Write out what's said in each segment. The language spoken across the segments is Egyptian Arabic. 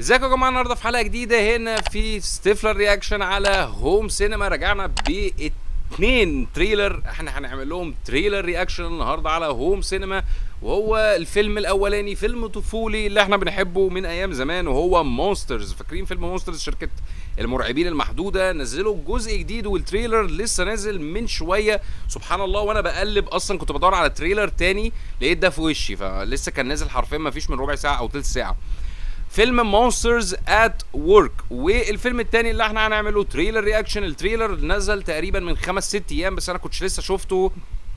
ازيكم يا جماعه النهارده في حلقه جديده هنا في ستيفلر رياكشن على هوم سينما رجعنا باتنين تريلر احنا هنعمل لهم تريلر رياكشن النهارده على هوم سينما وهو الفيلم الاولاني فيلم طفولي اللي احنا بنحبه من ايام زمان وهو مونسترز فاكرين فيلم مونسترز شركه المرعبين المحدوده نزلوا جزء جديد والتريلر لسه نازل من شويه سبحان الله وانا بقلب اصلا كنت بدور على تريلر تاني لقيت ده في وشي فلسه كان نازل حرفيا ما فيش من ربع ساعه او ثلث ساعه فيلم مونسترز ات ورك والفيلم التاني اللي احنا هنعمله تريلر رياكشن التريلر نزل تقريبا من خمس ست ايام بس انا كنتش لسه شفته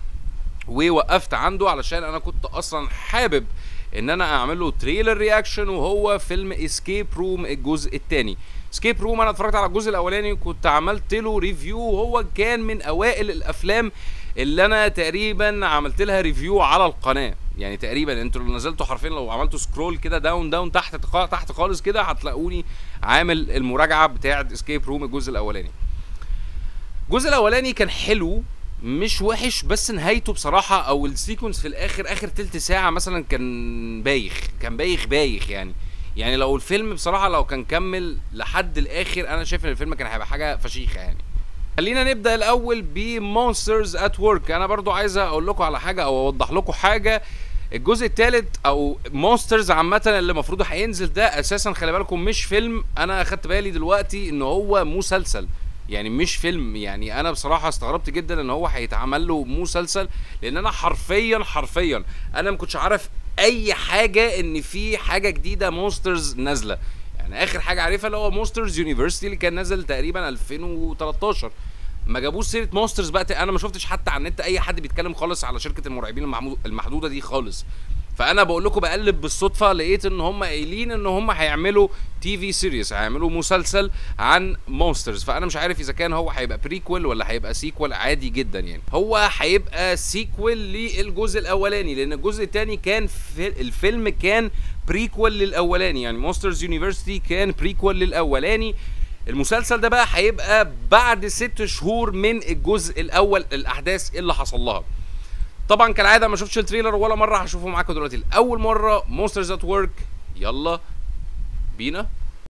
ووقفت عنده علشان انا كنت اصلا حابب ان انا اعمل له تريلر رياكشن وهو فيلم اسكيب روم الجزء الثاني اسكيب روم انا اتفرجت على الجزء الاولاني وكنت عملت له ريفيو وهو كان من اوائل الافلام اللي انا تقريبا عملت لها ريفيو على القناه يعني تقريبا انتوا لو نزلتوا حرفيا لو عملتوا سكرول كده داون داون تحت تحت خالص كده هتلاقوني عامل المراجعه بتاعه اسكيب روم الجزء الاولاني الجزء الاولاني كان حلو مش وحش بس نهايته بصراحه او السيكونس في الاخر اخر تلت ساعه مثلا كان بايخ كان بايخ بايخ يعني يعني لو الفيلم بصراحه لو كان كمل لحد الاخر انا شايف ان الفيلم كان هيبقى حاجه فشيخه يعني خلينا نبدا الاول بمونسترز ات ورك انا برضو عايز اقول لكم على حاجه او اوضح لكم حاجه الجزء الثالث او مونسترز عامه اللي المفروض هينزل ده اساسا خلي بالكم مش فيلم انا اخدت بالي دلوقتي ان هو مسلسل يعني مش فيلم يعني انا بصراحه استغربت جدا ان هو هيتعمل له مسلسل لان انا حرفيا حرفيا انا ما كنتش عارف اي حاجه ان في حاجه جديده مونسترز نازله يعني اخر حاجه عارفها اللي هو مونسترز يونيفرسيتي اللي كان نازل تقريبا 2013 ما جابوش سيره مونسترز بقى انا ما شفتش حتى على النت اي حد بيتكلم خالص على شركه المرعبين المحدوده دي خالص فانا بقول لكم بقلب بالصدفه لقيت ان هم قايلين ان هم هيعملوا تي في سيريس هيعملوا مسلسل عن مونسترز فانا مش عارف اذا كان هو هيبقى بريكويل ولا هيبقى سيكوال عادي جدا يعني هو هيبقى سيكوال للجزء الاولاني لان الجزء الثاني كان في الفيلم كان بريكوال للاولاني يعني مونسترز يونيفرسيتي كان بريكوال للاولاني المسلسل ده بقى هيبقى بعد ست شهور من الجزء الاول الاحداث اللي حصل لها طبعا كالعاده ما شفتش التريلر ولا مره هشوفه معاكم دلوقتي لاول مره مونسترز ات ورك يلا بينا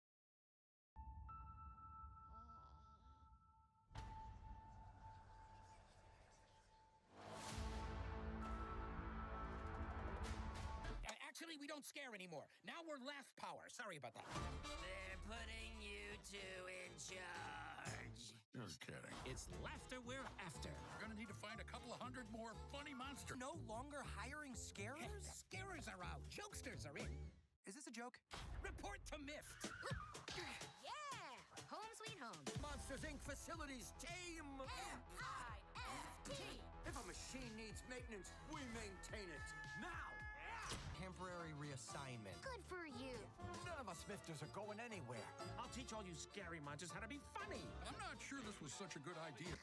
Actually, we don't scare anymore. Now we're laugh power. Sorry about that. They're putting you two in charge. Just kidding. It's laughter we're after. We're gonna need to find a couple of hundred more funny monsters. No longer hiring scarers? Scarers are out. Jokesters are in. Is this a joke? Report to Miffed. Yeah! Home sweet home. Monsters Inc. facilities team! M-I-S-T. If a machine needs maintenance, we maintain it. Now! Temporary reassignment. Good for you. None of us Mifters are going anywhere. I'll teach all you scary monsters how to be funny. I'm not sure this was such a good idea.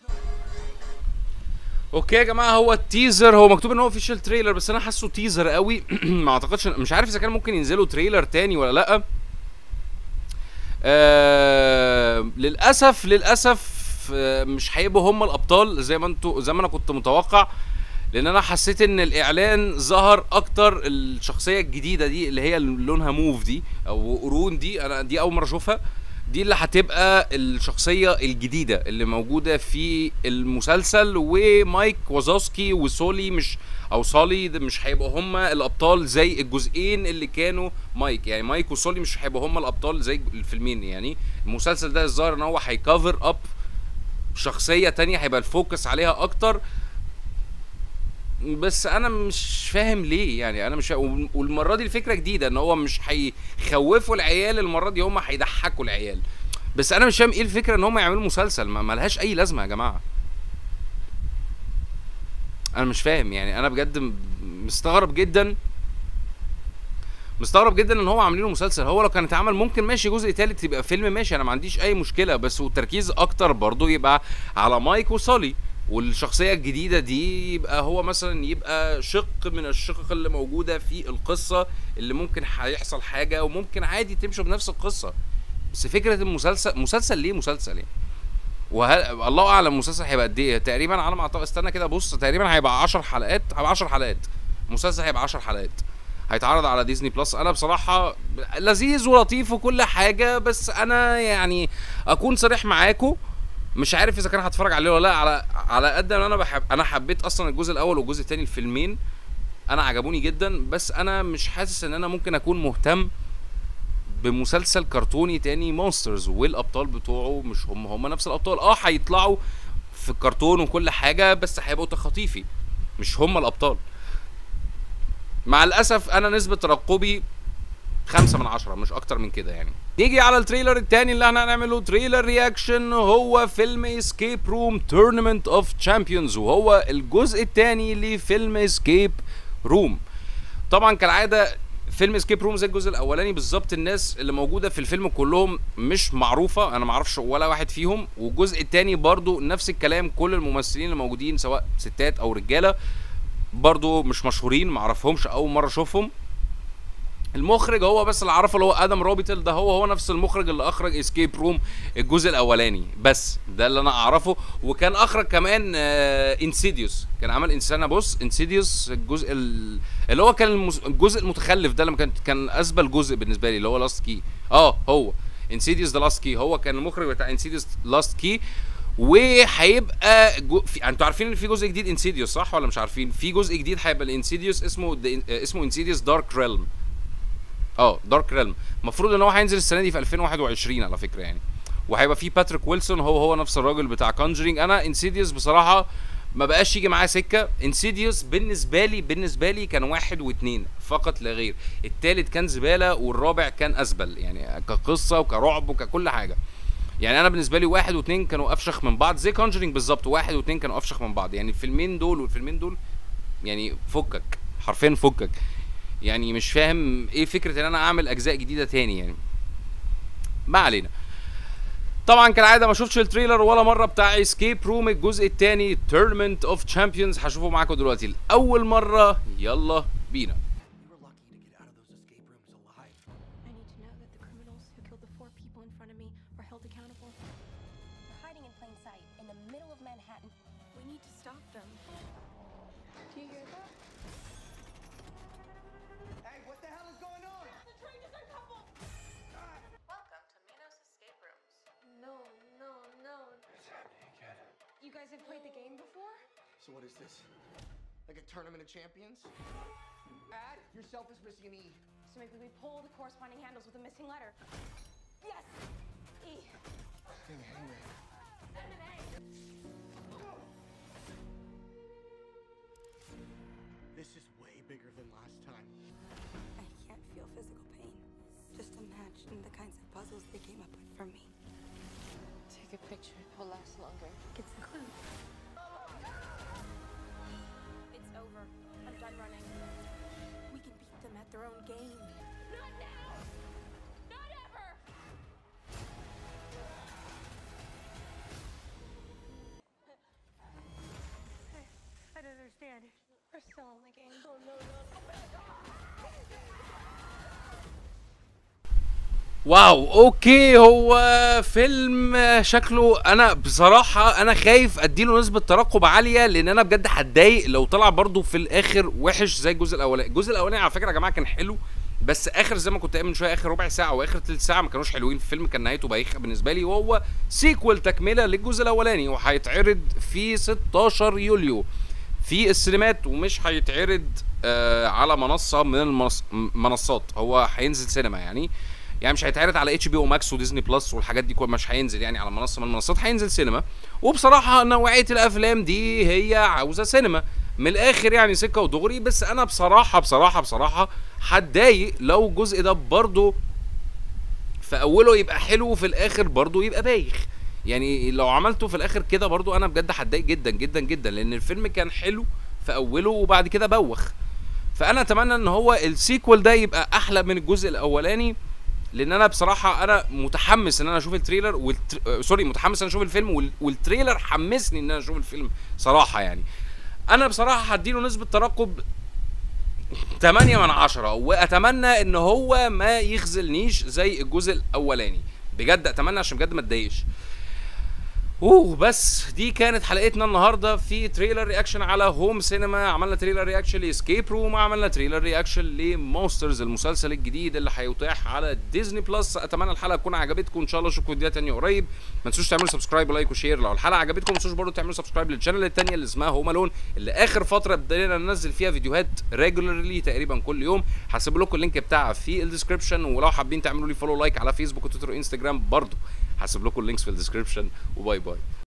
اوكي يا جماعه هو التيزر هو مكتوب ان هو اوفيشال تريلر بس انا حاسه تيزر قوي ما اعتقدش مش عارف اذا كان ممكن ينزلوا تريلر تاني ولا لا آه للاسف للاسف آه مش هيبقوا هم الابطال زي ما انتوا زي ما انا كنت متوقع لان انا حسيت ان الاعلان ظهر اكتر الشخصيه الجديده دي اللي هي اللي لونها موف دي او قرون دي انا دي اول مره اشوفها دي اللي هتبقى الشخصيه الجديده اللي موجوده في المسلسل ومايك وازوسكي وسولي مش او سولي ده مش هيبقوا هما الابطال زي الجزئين اللي كانوا مايك يعني مايك وسولي مش هيبقوا هما الابطال زي الفيلمين يعني المسلسل ده الظاهر ان هو هيكفر اب شخصيه تانية هيبقى الفوكس عليها اكتر بس انا مش فاهم ليه يعني انا مش فاهم والمره دي الفكره جديده ان هو مش هيخوفوا العيال المره دي هم هيضحكوا العيال بس انا مش فاهم ايه الفكره ان هم يعملوا مسلسل ما ملهاش اي لازمه يا جماعه انا مش فاهم يعني انا بجد مستغرب جدا مستغرب جدا ان هو عاملينه مسلسل هو لو كان اتعمل ممكن ماشي جزء تالت يبقى فيلم ماشي انا ما عنديش اي مشكله بس والتركيز اكتر برضو يبقى على مايك وسولي والشخصيه الجديده دي يبقى هو مثلا يبقى شق من الشقق اللي موجوده في القصه اللي ممكن هيحصل حاجه وممكن عادي تمشوا بنفس القصه بس فكره المسلسل مسلسل ليه مسلسل يعني وهل الله اعلم المسلسل هيبقى قد ايه تقريبا على ما اعتقد استنى كده بص تقريبا هيبقى 10 حلقات هيبقى 10 حلقات المسلسل هيبقى 10 حلقات هيتعرض على ديزني بلس انا بصراحه لذيذ ولطيف وكل حاجه بس انا يعني اكون صريح معاكم مش عارف اذا كان هتفرج عليه ولا لا على على قد ما انا بحب انا حبيت اصلا الجزء الاول والجزء الثاني الفيلمين انا عجبوني جدا بس انا مش حاسس ان انا ممكن اكون مهتم بمسلسل كرتوني تاني مونسترز والابطال بتوعه مش هم هم نفس الابطال اه هيطلعوا في الكرتون وكل حاجه بس هيبقوا تخاطيفي مش هم الابطال مع الاسف انا نسبه ترقبي خمسة من عشرة مش أكتر من كده يعني نيجي على التريلر التاني اللي احنا هنعمله تريلر رياكشن هو فيلم اسكيب روم تورنمنت اوف تشامبيونز وهو الجزء التاني لفيلم اسكيب روم طبعا كالعادة فيلم اسكيب روم زي الجزء الاولاني بالظبط الناس اللي موجوده في الفيلم كلهم مش معروفه انا ما اعرفش ولا واحد فيهم والجزء التاني برضو نفس الكلام كل الممثلين اللي موجودين سواء ستات او رجاله برضو مش مشهورين ما اعرفهمش اول مره اشوفهم المخرج هو بس اللي عرفه اللي هو ادم روبيتل ده هو هو نفس المخرج اللي اخرج اسكيب روم الجزء الاولاني بس ده اللي انا اعرفه وكان اخرج كمان انسيديوس كان عمل انسانه بص انسيديوس الجزء ال- اللي هو كان المس- الجزء المتخلف ده لما كان كان اسبل جزء بالنسبه لي اللي هو لاست كي اه هو انسيديوس ذا لاست كي هو كان المخرج بتاع انسيديوس لاست كي وهيبقى جو... في... انتوا عارفين ان في جزء جديد انسيديوس صح ولا مش عارفين في جزء جديد هيبقى الانسيديوس اسمه د... اسمه انسيديوس دارك ريلم اه دارك ريلم المفروض ان هو هينزل السنه دي في 2021 على فكره يعني وهيبقى في باتريك ويلسون هو هو نفس الراجل بتاع كونجرينج انا انسيديوس بصراحه ما بقاش يجي معاه سكه انسيديوس بالنسبه لي بالنسبه لي كان واحد واثنين فقط لا غير التالت كان زباله والرابع كان ازبل يعني كقصه وكرعب وككل حاجه يعني انا بالنسبه لي واحد واثنين كانوا افشخ من بعض زي كونجرينج بالظبط واحد واثنين كانوا افشخ من بعض يعني الفيلمين دول والفيلمين دول يعني فكك حرفيا فكك يعني مش فاهم ايه فكره ان انا اعمل اجزاء جديده تاني يعني ما علينا طبعا كالعاده ما شفتش التريلر ولا مره بتاع اسكيب روم الجزء الثاني تورنمنت اوف تشامبيونز هشوفه معاكم دلوقتي لاول مره يلا بينا We were lucky to get out of those escape rooms alive. I need to know that the criminals who killed the four people in front of me are held accountable. They're hiding in plain sight in the middle of Manhattan. We need to stop them. Do you hear that? Hey, what the hell is going on? Welcome to Minos Escape Rooms. No, no, no. It's happening again. You guys have played the game before? So what is this? Like a tournament of champions? Add yourself is missing an E. So maybe we pull the corresponding handles with a missing letter. Yes! E. Dang hangman. This is way bigger than last time. I can't feel physical pain. Just imagine the kinds of puzzles they came up with for me. Take a picture. It'll last longer. It's a clue. It's over. I'm done running. We can beat them at their own game. Not now! Not ever! I don't understand. We're still in the game. Oh no, no. واو اوكي هو فيلم شكله انا بصراحه انا خايف اديله نسبه ترقب عاليه لان انا بجد هتضايق لو طلع برضو في الاخر وحش زي الجزء الاولاني الجزء الاولاني على فكره يا جماعه كان حلو بس اخر زي ما كنت قايل من شويه اخر ربع ساعه واخر ثلث ساعه ما كانوش حلوين الفيلم كان نهايته بايخه بالنسبه لي وهو سيكوال تكمله للجزء الاولاني وهيتعرض في 16 يوليو في السينمات ومش هيتعرض آه على منصه من المنص- المنصات هو هينزل سينما يعني يعني مش هيتعرض على اتش بي او ماكس وديزني بلس والحاجات دي كلها مش هينزل يعني على منصه من المنصات هينزل سينما وبصراحه نوعيه الافلام دي هي عاوزه سينما من الاخر يعني سكه ودغري بس انا بصراحه بصراحه بصراحه هتضايق لو الجزء ده برضه في اوله يبقى حلو وفي الاخر برضه يبقى بايخ يعني لو عملته في الاخر كده برضه انا بجد هتضايق جدا جدا جدا لان الفيلم كان حلو في اوله وبعد كده بوخ فانا اتمنى ان هو السيكوال ده يبقى احلى من الجزء الاولاني لان انا بصراحه انا متحمس ان انا اشوف التريلر والتر... آه، سوري متحمس ان انا اشوف الفيلم وال... والتريلر حمسني ان انا اشوف الفيلم صراحه يعني انا بصراحه هديله نسبه ترقب 8 من 10 واتمنى ان هو ما يخذلنيش زي الجزء الاولاني بجد اتمنى عشان بجد ما اتضايقش اوه بس دي كانت حلقتنا النهارده في تريلر رياكشن على هوم سينما عملنا تريلر رياكشن لاسكيب روم عملنا تريلر رياكشن لمونسترز المسلسل الجديد اللي هيتاح على ديزني بلس اتمنى الحلقه تكون عجبتكم ان شاء الله اشوفكم فيديوهات تانية قريب ما تنسوش تعملوا سبسكرايب ولايك وشير لو الحلقه عجبتكم ما تنسوش برضه تعملوا سبسكرايب للشانل التانية اللي اسمها هوم الون اللي اخر فتره بدينا ننزل فيها فيديوهات ريجولارلي تقريبا كل يوم هسيب لكم اللينك بتاعها في الديسكربشن ولو حابين تعملوا لي فولو لايك على فيسبوك وتويتر وانستجرام برضه هسيب لكم اللينكس في الديسكربشن وباي باي